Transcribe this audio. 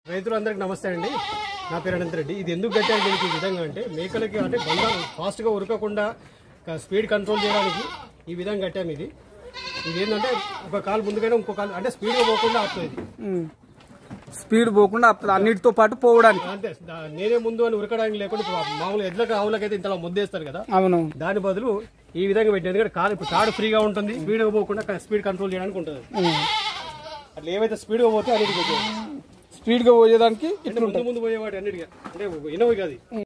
రైతులందరికీ నమస్తే అండి నా పేరు అనంత్ రెడ్డి ఇది ఎందుకు కట్టారు దీనికి ఈ విధంగా అంటే మేకలకి అంటే బండ ఫాస్ట్గా ఉరకకుండా క- స్పీడ్ కంట్రోల్ చేయడానికి ఈ విధంగా కట్టాము ఇది ఇది ఏంటంటే ఒక కాలు ముందుకైనా ఇంకో కాలు అంటే స్పీడ్గా పోకుండా ఆపుతుంది ఇది. ఉమ్. స్పీడ్ పోకుండా ఆపుతుంది అన్నిటితో పాటు పోవడానికి అంతే దా- నేనే ముందు అని ఉరకడానికి లేకుండా ఇప్పుడు మామూలు ఎడ్లకు ఆవులకైతే ఇంతలా ముద్దేస్తారు కదా అవును దాని బదులు ఈ విధంగా పెట్టింది ఎందుకంటే కాలు ఇప్పుడు తాడు ఫ్రీగా ఉంటుంది స్పీడ్గా పోకుండా క- స్పీడ్ కంట్రోల్ చేయడానికి ఉంటుంది ఉమ్. అట్లా ఏవైతే స్పీడ్గా పోతే అన్నిటికీ స్పీడ్ గా పోయేదానికి అంటే ముందు ముందు పోయేవాడు అన్నిటికీ అంటే ఇనోవి కాదు